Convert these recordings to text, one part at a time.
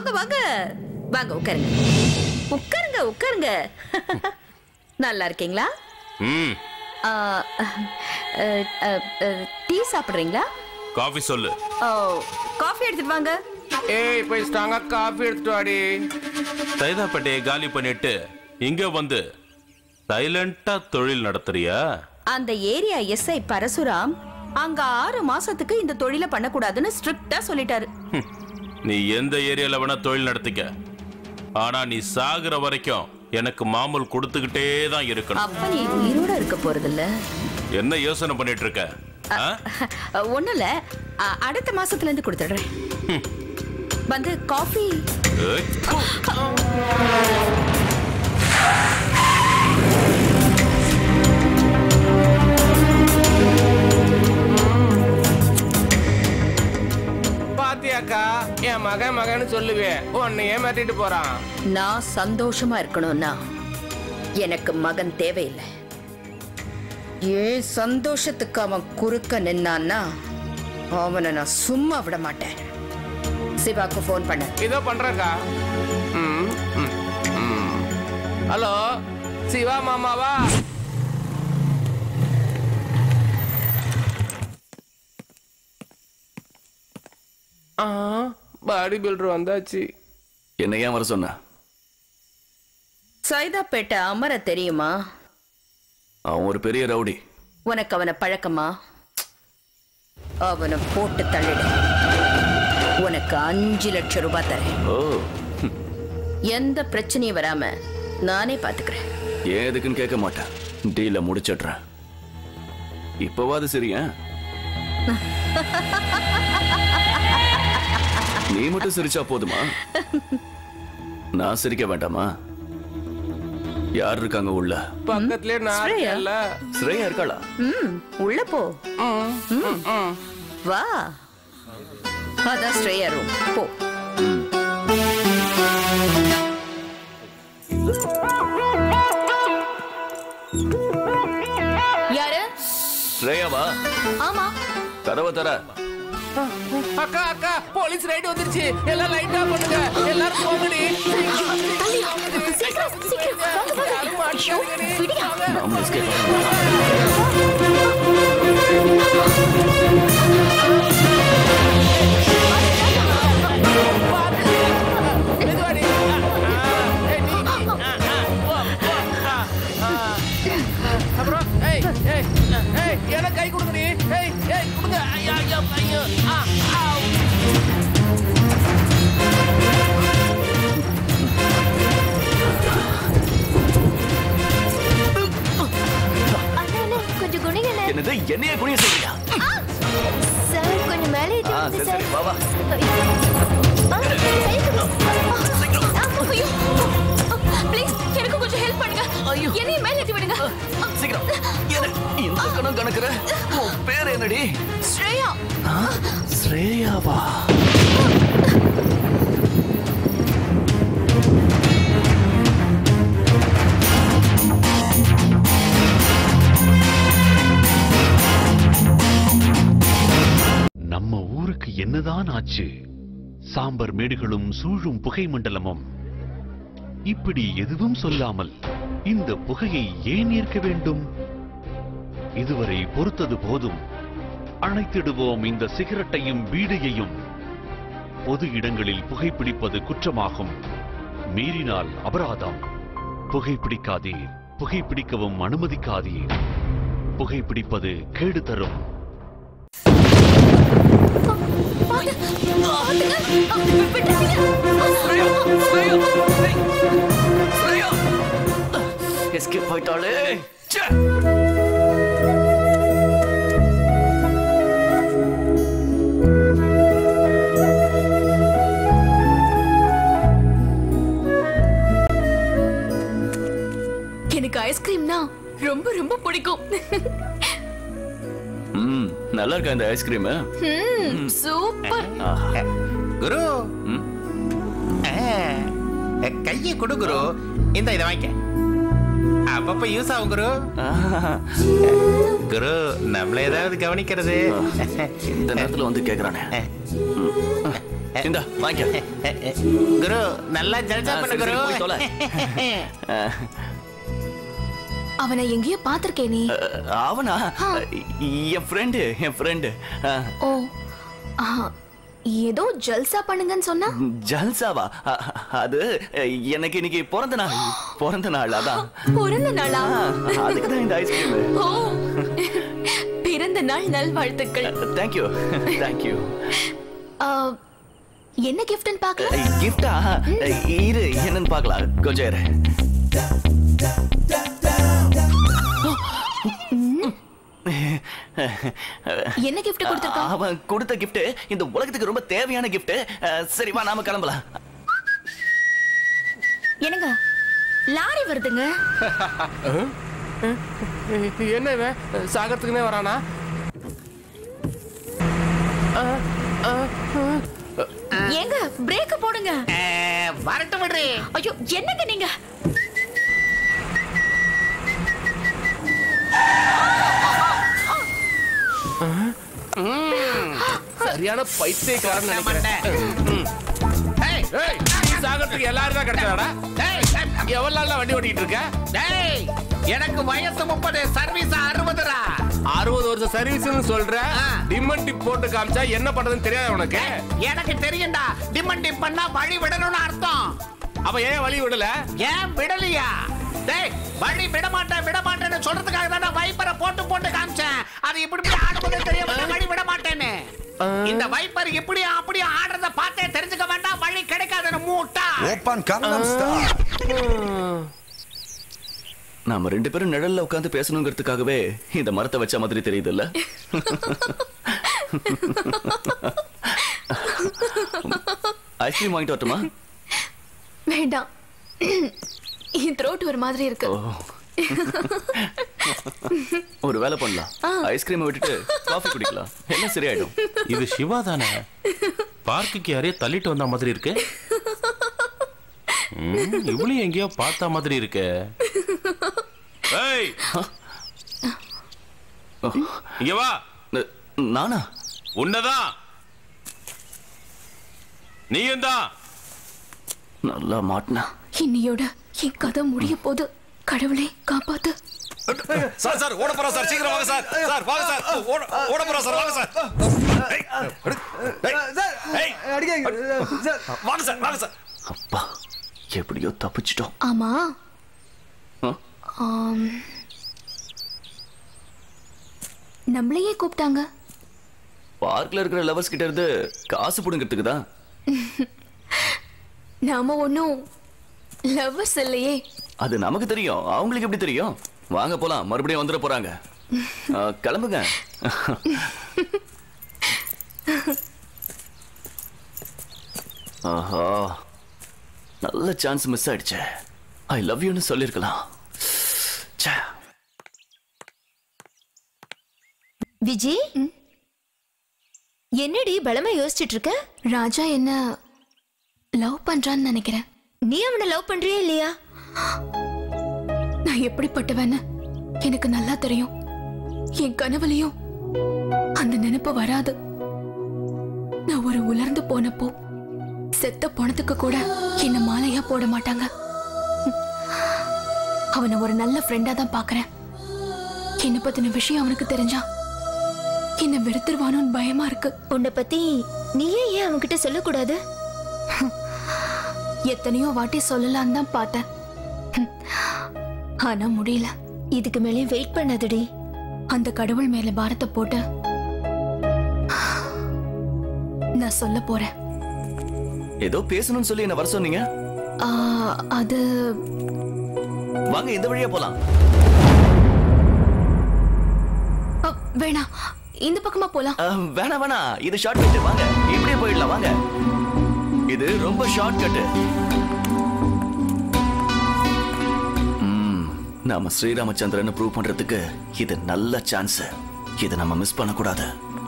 வாங்க வாங்க வாங்க உட்காருங்க உட்காருங்க உட்காருங்க நல்லா இருக்கீங்களா ம் ஆ, அ, அ, அ, டீ சாப்பிடுறீங்களா காஃபி சொல்லு ஓ காஃபி எடுத்துட்டு வாங்க ஏய் போய் ஸ்ட்ராங்கா காஃபி எடுத்துட்டு வாடி சைதாப்பேட்டையை காலி பண்ணிட்டு இங்க வந்து சைலண்டா தொழில் நடத்துறியா அந்த ஏரியா எஸ்ஐ பரசுராம் அங்க ஆறு மாசத்துக்கு இந்த தொழிலை பண்ணக்கூடாதுன்னு ஸ்ட்ரிக்டா சொல்லிட்டாரு ஹம். நீ எந்த ஏரியால வேணா தொழில் நடத்திக்க ஆனா நீ சாகுற வரைக்கும் எனக்கு மாமூல் கொடுத்துக்கிட்டே தான் இருக்கணும் அப்ப நீ உயிரோட இருக்க போறதில்ல என்ன யோசனை பண்ணிட்டு இருக்க ஆ? ஒண்ணும் இல்ல அ, அடுத்த மாசத்துல இருந்து கொடுத்துடுறேன் வந்து காஃபி ஏய், பாத்தியாக்கா என் மகன் மகன்னு சொல்லுவேன் உன்னை ஏமாத்திட்டு போறான் நான் சந்தோஷமா இருக்கணும்னா எனக்கு மகன் தேவையில்லை ஏன் சந்தோஷத்துக்கு அவன் குறுக்க நின்னான்னா அவனை நான் சும்மா விட மாட்டேன் சிவாக்கு ஃபோன் பண்ண இதோ பண்றேக்கா ம், ம், ம். ஹலோ சிவா மாமாவா ஆ பாடி பில்டர் வந்தாச்சு என்ன ஏன் வர சொன்ன சைதாப்பேட்டை அமர தெரியுமா அவன் ஒரு பெரிய ரவுடி உனக்கு அவனை பழக்கமா அவனை போட்டு தள்ளிடு உனக்கு அஞ்சு லட்சம் ரூபாய் தரேன் ஓ எந்த பிரச்சனையும் வராம நானே பாத்துக்கிறேன் ஏன் எதுக்குன்னு கேட்க மாட்டேன் டீல முடிச்சிடுறேன் இப்பவாது சரியா நீ மட்டும் சிரிச்சா போதுமா நான் சிரிக்க வேண்டாமா யார் இருக்காங்க உள்ள பக்கத்துலயே நான் ஸ்ரேயா? இருக்கேன்ல ஸ்ரேயா இருக்காளா ம் உள்ள போ ம், ம், ம். வா அதான் ஸ்ரேயா ரூம் போ யாரு ஸ்ரேயாவா ஆமா கதவை தர அக்கா அக்கா போலீஸ் ரைடு வந்துருச்சு எல்லாம் லைட்டா பண்ணுங்க எல்லாரும் போங்கடி சீக்கிரம் சீக்கிரம் வாங்க வாங்க ஐயோ, விடியா நாம escape ஆகணும். மெதுவாடி ஆ, ஆ, ஏய், நீ, நீ. ஆ, ஆ, போ, போ, ஆ, ஆ. அப்புறம் ஏய் ஏய் ஏய் எனக்கு கை கொடுங்க நீ ஏய் ஏய் கொடுங்க ஐயா ஐயா ஐயோ ஆ ஆ அண்ணா அண்ணா, கொஞ்சம் குனிங்கண்ணே என்னது என்னைய குனிய செய்யா சார் கொஞ்சம் மேலே ஏத்தி ஆ விடுங்க சரி சார் சரி வா வா ஆ, கை கொடு. ஆ, ஐயோ. ப்ளீஸ் எனக்கு கொஞ்சம் ஹெல்ப் பண்ணுங்க என்னையும் மேலே ஏத்தி விடுங்க சீக்கிரம் என்ன இந்த கணம் கணக்குற உன் பேர் என்னடி ஸ்ரேயா ஆ, ஸ்ரேயாவா நம்ம ஊருக்கு என்னதான் ஆச்சு சாம்பர் மேடுகளும் சூழும் புகை மண்டலமும் இப்படி எதுவும் சொல்லாமல் இந்த புகையை ஏன் ஏற்க வேண்டும் இதுவரை பொறுத்தது போதும் அணைத்திடுவோம் இந்த சிகரெட்டையும் பீடியையும் பொது இடங்களில் புகைப்பிடிப்பது குற்றமாகும் மீறினால் அபராதம் புகைப்பிடிக்காதீர் புகைப்பிடிக்கவும் அனுமதிக்காதீர் புகைப்பிடிப்பது கேடு தரும் எஸ்கேப் போயிட்டாளே ச்சே! எனக்கு ஐஸ்கிரீம்னா ரொம்ப ரொம்ப பிடிக்கும் ம் நல்லா இருக்கா இந்த ஐஸ்கிரீம் ம், சூப்பர் குரு ம். கையை கொடு குரு இந்த இதை வாங்கிக்க அப்பப்ப யூஸ் ஆகும் குரு குரு நம்மள ஏதாவது கவனிக்கிறது இந்த நேரத்துல வந்து கேக்குறானே இந்த வாங்கிக்க குரு நல்லா ஜல்சா ஆ, பண்ணு சரி, குரு சரி, போய் தொலை. அவனை எங்கேயோ பாத்திருக்கே நீ அஹ், அவனா என் ஃப்ரெண்டு என் ஃப்ரெண்டு ஓ ஆ, ஏதோ ஜல்சா பண்ணுங்கன்னு சொன்னா ஜல்சாவா அ- அது அஹ், எனக்கு இன்னைக்கு பிறந்த நாள் பிறந்த நாள் அதான் பிறந்த நாளா அதுக்கு தான் இந்த ஐஸ்கிரீம் ஓ பிறந்த நாள் நல்வாழ்த்துக்கள் தேங்க்யூ தேங்க்யூ ஆ, என்ன கிஃப்ட்னு பார்க்கலாம் கிஃப்டா இரு என்னன்னு பார்க்கலாம் கொஞ்சம் இரு என்ன கிஃப்ட் கொடுத்திருக்கான் அவன் கொடுத்த gift இந்த உலகத்துக்கு ரொம்ப தேவையான gift சரி வா நாம கிளம்பலாம் என்னங்க லாரி வருதுங்க என்ன இவன் சாகரத்துக்குனே வரானா ஏங்க பிரேக் போடுங்க அஹ், வரட்டும் விடுறி ஐயோ என்னங்க நீங்க சரியான பைத்தியக்காரன் நினைக்கிறேன் மாட்டேன். ஏய், ஏய், நீ சாகரத்துக்கு எல்லாரும் தான் கிடைச்சாடா டேய், எவ்வளவு நாளா வண்டி ஓட்டிட்டு இருக்க டேய், எனக்கு வயசு முப்பது சர்வீஸ் அறுபதுரா அறுபது வருஷம் சர்வீஸ்னு சொல்ற ஆ. டிம்மன் டிப் போட்டு காமிச்சா என்ன பண்றதுன்னு தெரியாது உனக்கு எனக்கு தெரியும்டா டிமன் டிப் பண்ணா வழி விடணும்னு அர்த்தம் அப்ப ஏன் வழி விடல ஏன் விடலையா டேய் வழி விட மாட்டேன் விட மாட்டேன்னு சொல்றதுக்காக தான் நான் வைப்பரை போட்டு போட்டு காமிச்சேன் அது இப்படி இப்படி ஆடும்போது தெரிய வந்தா வழி விட மாட்டேன்னு இந்த வைப்பர் இப்படி அப்படி ஆடுறத பார்த்தே தெரிஞ்சுக்க வேண்டாம் வழி கிடைக்காதுன்னு மூட்டா 오빤 강남스타일 நாம ரெண்டு பேரும் நிழல்ல உட்கார்ந்து பேசணுங்கிறதுக்காகவே இந்த மரத்தை வச்ச மாதிரி தெரியுது இல்ல ஐஸ்கிரீம் வாங்கிட்டு வரட்டுமா வேண்டாம் என் த்ரோட் ஒரு மாதிரி இருக்கு ஓ. ஒரு வேலை பண்ணலாம் ஐஸ்கிரீமை விட்டுட்டு காஃபி குடிக்கலாம் எல்லாம் சரியாயிடும் இது சிவா தானே பார்க்குக்கு யாரையோ தள்ளிட்டு வந்த மாதிரி இருக்கு ம், இவளையும் எங்கேயோ பார்த்த மாதிரி இருக்கு ஏய் இங்க வா ந- நானா உன்னதான் நீயும் தான் நல்லா மாட்டினா இன்னையோட என் கதை முடிய போது கடவுளே காப்பாத்து சார் சார் ஓட போறோம் சார் சீக்கிரம் வாங்க சார் சார் வாங்க சார் ஓட ஓட போறோம் சார் வாங்க சார் ஏய், ஏய், ஏய், வாங்க சார் வாங்க சார் அப்பா எப்படியோ தப்பிச்சிட்டோம் ஆமா ஆ? ஆம். நம்மளையே கூப்பிட்டாங்க பார்க்ல இருக்கிற லவர்ஸ் கிட்ட இருந்து காசு புடுங்கிறதுக்கு தான் நாம ஒன்னும் லவ்வர்ஸ் இல்லையே அது நமக்கு தெரியும் அவங்களுக்கு எப்படி தெரியும் வாங்க போலாம் மறுபடியும் வந்துட போறாங்க ஆ, கிளம்புங்க ஆஹா நல்ல சான்ஸ் மிஸ் ஆயிடுச்சே ஐ லவ் யூன்னு சொல்லிருக்கலாம் ச்சே விஜி என்னடி பலமா யோசிச்சுட்டு இருக்க ராஜா என்ன லவ் பண்றான்னு நினைக்கிறேன் நீ அவனை லவ் பண்றியா இல்லையா நான் எப்படிப்பட்டவன்னு எனக்கு நல்லா தெரியும் என் கனவுலயும் அந்த நினைப்பு வராது நான் ஒரு உலர்ந்து போனப்போ செத்த பணத்துக்கு கூட என்ன மாலையா போட மாட்டாங்க அவனை ஒரு நல்ல ஃப்ரெண்டா தான் பாக்குறேன் என்ன பத்தின விஷயம் அவனுக்கு தெரிஞ்சா என்ன வெறுத்துருவானோன்னு பயமா இருக்கு உன்னை பத்தி நீயே ஏன் அவன்கிட்ட சொல்லக்கூடாது எத்தனையோ வாட்டி சொல்லலாம்னு தான் பார்த்தேன் ஹம். ஆனா முடியல இதுக்கு மேலே வெயிட் பண்ணாதடி அந்த கடவுள் மேல பாரத்தை போட்டு நான் சொல்ல போறேன் ஏதோ பேசணும்னு சொல்லி என்ன வர சொன்னீங்க ஆ, அது வாங்க இந்த வழியா போலாம் அ, வேணாம் இந்த பக்கமா போலாம் ஆ, வேணாம் வேணாம் இது ஷார்ட் கட் வாங்க இப்படியே போயிடலாம் வாங்க இது ரொம்ப ஷார்ட் கட் நாம ஸ்ரீராமச்சந்திரன் ப்ரூவ் பண்றதுக்கு இது நல்ல சான்ஸ் இதை நம்ம மிஸ் பண்ணக்கூடாது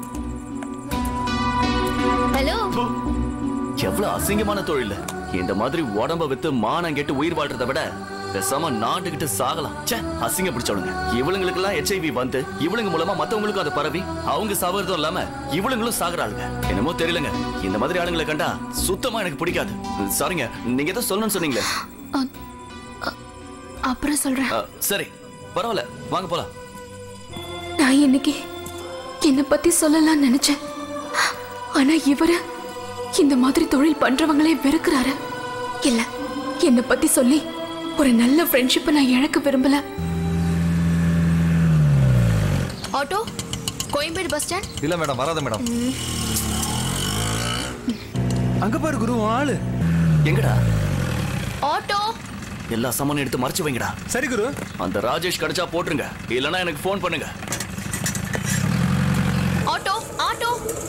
ஹலோ எவ்வளவு அசிங்கமான தொழில் இந்த மாதிரி உடம்ப வித்து மானம் கெட்டு உயிர் வாழ்றதை விட பேசாம நாண்டுகிட்டு சாகலாம் ச்சே அசிங்க பிடிச்சவளுங்க இவளுங்களுக்கு எல்லாம் ஹெச்ஐவி வந்து இவளுங்க மூலமா மத்தவங்களுக்கும் அது பரவி அவங்க சாவறதும் இல்லாம இவளுங்களும் சாகுறாளுங்க என்னமோ தெரியலங்க இந்த மாதிரி ஆளுங்களை கண்டா சுத்தமா எனக்கு பிடிக்காது சாரிங்க நீங்க ஏதோ சொல்லணும்னு சொன்னீங்களே அப்புறம் சொல்றேன் அ, சரி பரவாயில்ல வாங்க போலாம் நான் இன்னைக்கு என்னை பத்தி சொல்லலாம்னு நினைச்சேன் ஆனா இவரு இந்த மாதிரி தொழில் பண்றவங்களே வெறுக்கிறாரு இல்ல என்னை பத்தி சொல்லி ஒரு நல்ல ஃப்ரெண்ட்ஷிப்பை நான் இழக்க விரும்பல ஆட்டோ கோயம்பேடு பஸ் ஸ்டாண்ட் இல்ல மேடம் வராத மேடம் அங்க பாரு குரு உன் ஆளு எங்கடா ஆட்டோ எல்லா சாமானும் எடுத்து மறைச்சு வைங்கடா சரி குரு அந்த ராஜேஷ் கிடைச்சா போட்டுருங்க இல்லனா எனக்கு ஃபோன் பண்ணுங்க auto auto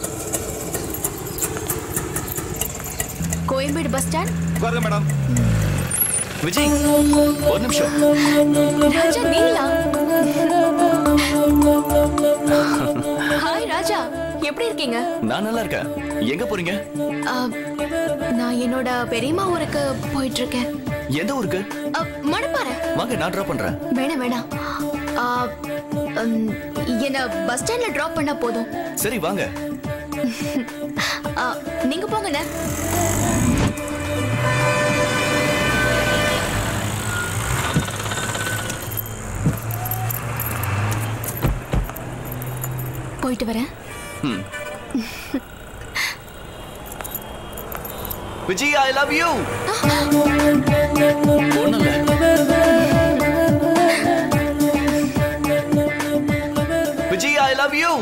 Koyambedu bus stand உட்காருங்க மேடம் விஜய் ஒரு நிமிஷம் ராஜா நீங்களா ஹாய் ராஜா எப்படி இருக்கீங்க நான் நல்லா இருக்கேன் எங்க போறீங்க ஆ, நான் என்னோட பெரியம்மா ஊருக்கு போயிட்டு இருக்கேன் எந்த ஊருக்கு ஆ, மணப்பாறை வாங்க நான் டிராப் பண்றேன் வேணாம் வேணாம் ஆ, ம், என்ன பஸ் ஸ்டாண்ட்ல டிராப் பண்ணா போதும் சரி வாங்க ஆ, நீங்க போங்கண்ணே போயிட்டு வரேன் ம். விஜய் ஐ லவ் யூ ஒண்ணுல்ல விஜய் ஐ லவ் யூ